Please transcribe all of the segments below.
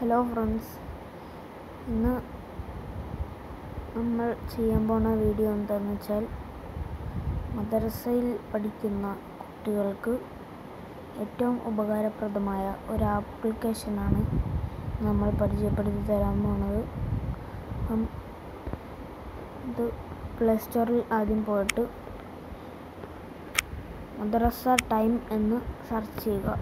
Hello friends ഇന്ന് നമ്മൾ ചെയ്യാൻ പോണ വീഡിയോ എന്താണെന്ന് വെച്ചാൽ മദ്രസയിൽ പഠിക്കുന്ന കുട്ടികൾക്ക് ഏറ്റവും ഉപകാരപ്രദമായ ഒരു ആപ്ലിക്കേഷനാണ് നമ്മൾ പരിചയപ്പെടുത്തി തരാൻ പോണത് അപ്പം ഇത് പ്ലേ സ്റ്റോറിൽ ആദ്യം പോയിട്ട് മദ്രസ ടൈം എന്ന് സെർച്ച് ചെയ്യുക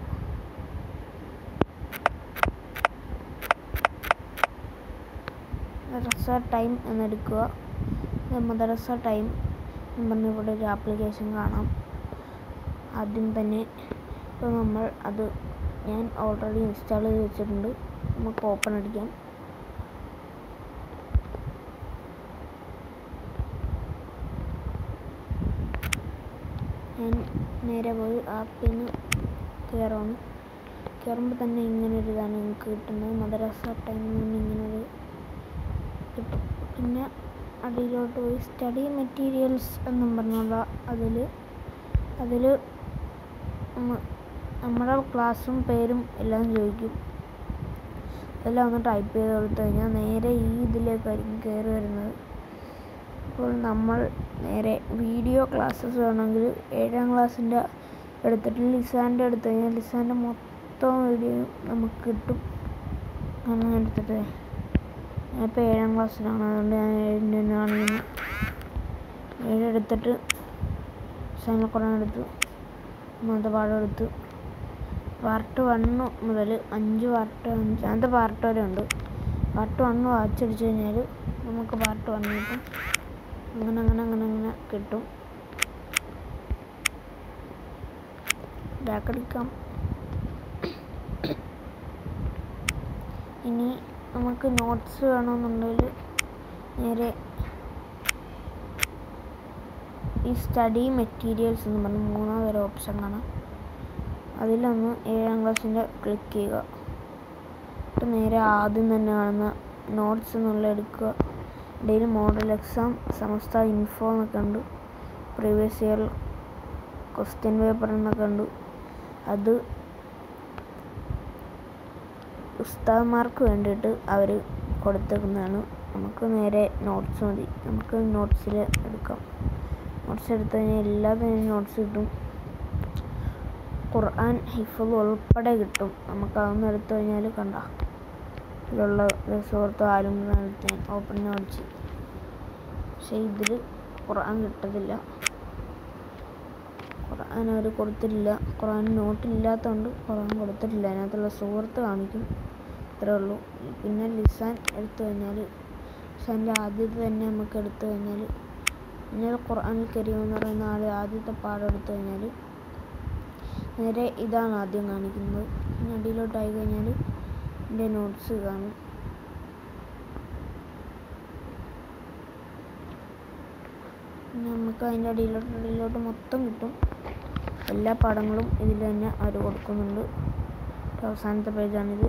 മദ്രസ ടൈം എന്നെടുക്കുക ഇത് മദ്രസ ടൈം എന്ന് പറഞ്ഞ് ഇവിടെ ഒരു ആപ്ലിക്കേഷൻ കാണാം ആദ്യം തന്നെ ഇപ്പോൾ നമ്മൾ അത് ഞാൻ ഓൾറെഡി ഇൻസ്റ്റാൾ ചെയ്ത് വെച്ചിട്ടുണ്ട് നമുക്ക് ഓപ്പൺ അടിക്കാം ഞാൻ നേരെ പോയി ആപ്പിൽ നിന്ന് കയറാണ് കയറുമ്പോൾ തന്നെ ഇങ്ങനെ ഒരു ഇതാണ് നിങ്ങൾക്ക് കിട്ടുന്നത് മദ്രസ ടൈം ഇങ്ങനൊരു കിട്ടും പിന്നെ അടിയിലോട്ട് പോയി സ്റ്റഡി മെറ്റീരിയൽസ് എന്നും പറഞ്ഞുള്ള അതിൽ അതിൽ നമ്മുടെ ക്ലാസ്സും പേരും എല്ലാം ചോദിക്കും അതെല്ലാം ഒന്ന് ടൈപ്പ് ചെയ്ത് കൊടുത്തു കഴിഞ്ഞാൽ നേരെ ഈ ഇതിലേക്കായിരിക്കും കയറി വരുന്നത് അപ്പോൾ നമ്മൾ നേരെ വീഡിയോ ക്ലാസ്സസ് വേണമെങ്കിൽ ഏഴാം ക്ലാസ്സിൻ്റെ എടുത്തിട്ട് ലിസാൻ്റെ എടുത്തു കഴിഞ്ഞാൽ ലിസാൻ്റെ മൊത്തം വീഡിയോ നമുക്ക് കിട്ടും അങ്ങനെ എടുത്തിട്ട് ഞാനിപ്പോൾ ഏഴാം ക്ലാസ്സിലാണ് അതുകൊണ്ട് ഞാൻ ഏഴിൻ്റെ തന്നെ കാണിക്കുന്നു ഏഴെടുത്തിട്ട് സൈനക്കുറം എടുത്തു ഒന്നാമത്തെ പാഠം എടുത്തു പാർട്ട് വണ്ണ് മുതൽ അഞ്ച് പാർട്ട് അഞ്ചാമത്തെ പാർട്ട് വരെ ഉണ്ട് പാർട്ട് വണ്ണ് വായിച്ചടിച്ചു കഴിഞ്ഞാൽ നമുക്ക് പാർട്ട് വണ്ണ് കിട്ടും അങ്ങനെ അങ്ങനെ അങ്ങനെ അങ്ങനെ കിട്ടും ബാക്കടിക്കാം ഇനി നമുക്ക് നോട്ട്സ് വേണമെന്നുണ്ടെങ്കിൽ നേരെ ഈ സ്റ്റഡി മെറ്റീരിയൽസ് എന്ന് പറഞ്ഞ് മൂന്നാം ഒരു ഓപ്ഷൻ കാണാം അതിലൊന്ന് ഏഴാം ക്ലാസ്സിൻ്റെ ക്ലിക്ക് ചെയ്യുക എന്നിട്ട് നേരെ ആദ്യം തന്നെ കാണുന്ന നോട്ട്സ് എന്നുള്ള എടുക്കുക ഇടയിൽ മോഡൽ എക്സാം സമസ്ത ഇൻഫോ എന്നൊക്കെ ഉണ്ട് പ്രീവിയസ് ഇയർ ക്വസ്റ്റ്യൻ പേപ്പർ എന്നൊക്കെ ഉണ്ട് അത് ഉസ്താദ്മാർക്ക് വേണ്ടിയിട്ട് അവർ കൊടുത്തേക്കുന്നതാണ് നമുക്ക് നേരെ നോട്ട്സ് മതി നമുക്ക് നോട്ട്സിൽ എടുക്കാം നോട്ട്സ് എടുത്തു കഴിഞ്ഞാൽ എല്ലാത്തിനും നോട്ട്സ് കിട്ടും ഖുർആൻ ഹിഫുൾ ഉൾപ്പെടെ കിട്ടും നമുക്ക് അതൊന്നും എടുത്തു കഴിഞ്ഞാൽ കണ്ട ഇതിലുള്ള സുഹൃത്ത് ആരും ഞാൻ ഓപ്പണിന് പഠിച്ച് പക്ഷെ ഇതിൽ ഖുർആൻ കിട്ടത്തില്ല ഖുർആൻ അവർ കൊടുത്തിട്ടില്ല ഖുർആൻ നോട്ടില്ലാത്തതുകൊണ്ട് ഖുർആൻ കൊടുത്തിട്ടില്ല അതിനകത്തുള്ള സുഹൃത്ത് കാണിക്കും ഇത്രേ ഉള്ളൂ പിന്നെ ലിസാൻ എടുത്തു കഴിഞ്ഞാൽ ലിസാൻ്റെ ആദ്യത്തെ തന്നെ നമുക്ക് എടുത്തു കഴിഞ്ഞാൽ പിന്നെ ഖുർആനിൽ കരീം എന്ന് പറയുന്ന ആൾ ആദ്യത്തെ പാഠം എടുത്തു കഴിഞ്ഞാൽ നേരെ ഇതാണ് ആദ്യം കാണിക്കുന്നത് പിന്നെ അടിയിലോട്ടായി കഴിഞ്ഞാൽ എൻ്റെ നോട്ട്സ് കാണും പിന്നെ നമുക്ക് അതിൻ്റെ അടിയിലോട്ട് അടിയിലോട്ട് മൊത്തം കിട്ടും എല്ലാ പാഠങ്ങളും ഇതിൽ തന്നെ അവർ കൊടുക്കുന്നുണ്ട് അവസാനത്തെ പേജാണിത്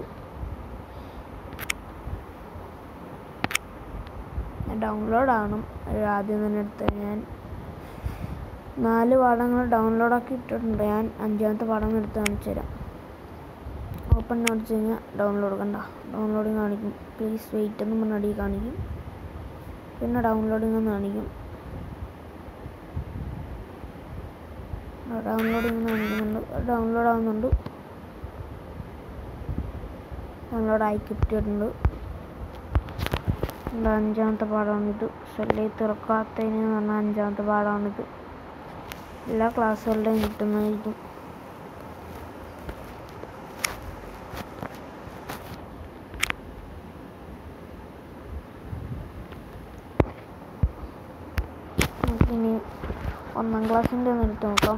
ഡൗൺലോഡ് ആവണം ആദ്യം തന്നെ എടുത്ത് ഞാൻ നാല് പാഠങ്ങൾ ഡൗൺലോഡ് ആക്കി ഇട്ടിട്ടുണ്ട് ഞാൻ അഞ്ചാമത്തെ പാഠം എടുത്ത് കാണിച്ചു തരാം ഓപ്പൺ അടിച്ചു കഴിഞ്ഞാൽ ഡൗൺലോഡ് കണ്ട ഡൗൺലോഡിങ് കാണിക്കും പ്ലീസ് വെയിറ്റ് എന്ന് പറഞ്ഞ അടി കാണിക്കും പിന്നെ ഡൗൺലോഡിങ് എന്ന് കാണിക്കും ഡൗൺലോഡിങ് കാണിക്കുന്നുണ്ട് ഡൗൺലോഡ് ആവുന്നുണ്ട് ഡൗൺലോഡ് ആയി കിട്ടിയിട്ടുണ്ട് അഞ്ചാമത്തെ പാഠമാണിത് സെല്ലി തുറക്കാത്തതിന് എന്ന് പറഞ്ഞ അഞ്ചാമത്തെ പാഠമാണിത് എല്ലാ ക്ലാസ്സുകളുടെയും കിട്ടുന്നതായിരിക്കും നമുക്കിനി ഒന്നാം ക്ലാസ്സിൻ്റെ ഒന്ന് എടുത്ത് നോക്കാം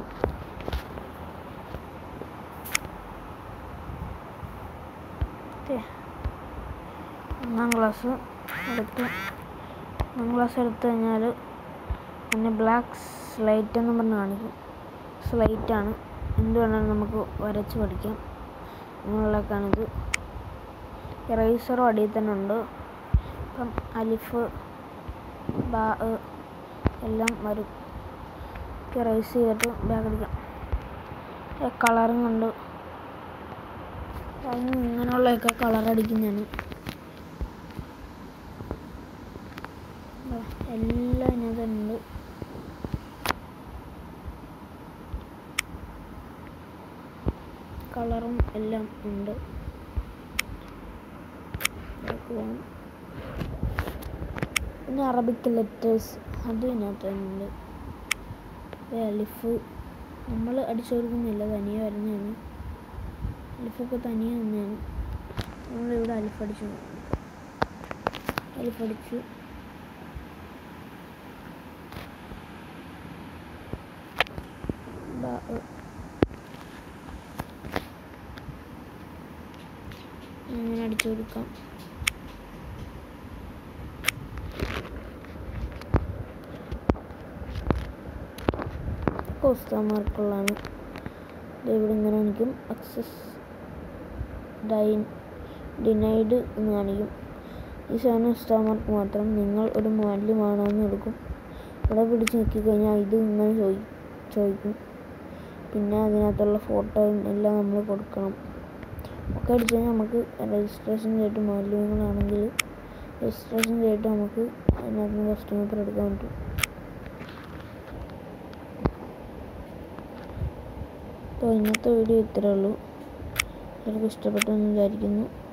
ഒന്നാം ക്ലാസ് എടുത്ത് ഒന്നാം ക്ലാസ് എടുത്തു കഴിഞ്ഞാൽ പിന്നെ ബ്ലാക്ക് സ്ലൈറ്റ് എന്ന് പറഞ്ഞ് കാണിക്കും സ്ലൈറ്റാണ് എന്ത് വേണമെങ്കിലും നമുക്ക് വരച്ച് പഠിക്കാം അങ്ങനെയുള്ളതൊക്കെയാണിത് ഇറേസറും അടിയിൽ തന്നെ ഉണ്ട് ഇപ്പം അലിഫ് ബാ എല്ലാം വരും ഇറേസ് ചെയ്തിട്ട് ബാഗ് അടിക്കാം കളറിങ് ഉണ്ട് അതിന് ഇങ്ങനെയുള്ളതൊക്കെ കളർ അടിക്കുന്നതാണ് ദാ എല്ലാം ഇതിനകത്തുണ്ട് കളറും എല്ലാം ഉണ്ട് ഇതൊക്കെ വേണം. പിന്നെ അറബിക് ലെറ്റേഴ്സ് അത് ഇതിനകത്തുണ്ട് ഇത് അലിഫ് നമ്മൾ അടിച്ചു കൊടുക്കുന്നില്ല തനിയെ വരുന്നതാണ് അലിഫൊക്കെ തനിയെ തന്നെയാണ് നമ്മളിവിടെ അലിഫ് അടിച്ചു അലിഫ് അടിച്ചു ബാ ഉ. അങ്ങനെ അടിച്ചു കൊടുക്കാം കോസ്റ്റമാർക്കുള്ളതാണ് ഇവിടെ ഇങ്ങനെ കാണിക്കും അക്സസ് ഡൈൻ ഡിനൈഡ് എന്ന് കാണിക്കും ഈ സാധനം സ്റ്റോമാർക്ക് മാത്രം നിങ്ങൾ ഒരു മൂവാല്യമാണോ എന്ന് എടുക്കും ഇവിടെ പിടിച്ച് നോക്കിക്കഴിഞ്ഞാൽ ഇത് ഇങ്ങനെ ചോദി ചോദിക്കും പിന്നെ അതിനകത്തുള്ള ഫോട്ടോയും എല്ലാം നമ്മൾ കൊടുക്കണം ഒക്കെ അടിച്ച് കഴിഞ്ഞാൽ നമുക്ക് രജിസ്ട്രേഷൻ ചെയ്തിട്ട് മാലിന്യങ്ങളാണെങ്കിൽ രജിസ്ട്രേഷൻ ചെയ്തിട്ട് നമുക്ക് അതിനകത്ത് നിന്ന് കസ്റ്റമർ പേപ്പർ എടുക്കാൻ പറ്റും അപ്പോൾ ഇന്നത്തെ വീഡിയോ ഇത്രയേ ഉള്ളൂ എല്ലാവർക്കും ഇഷ്ടപ്പെട്ടെന്ന് വിചാരിക്കുന്നു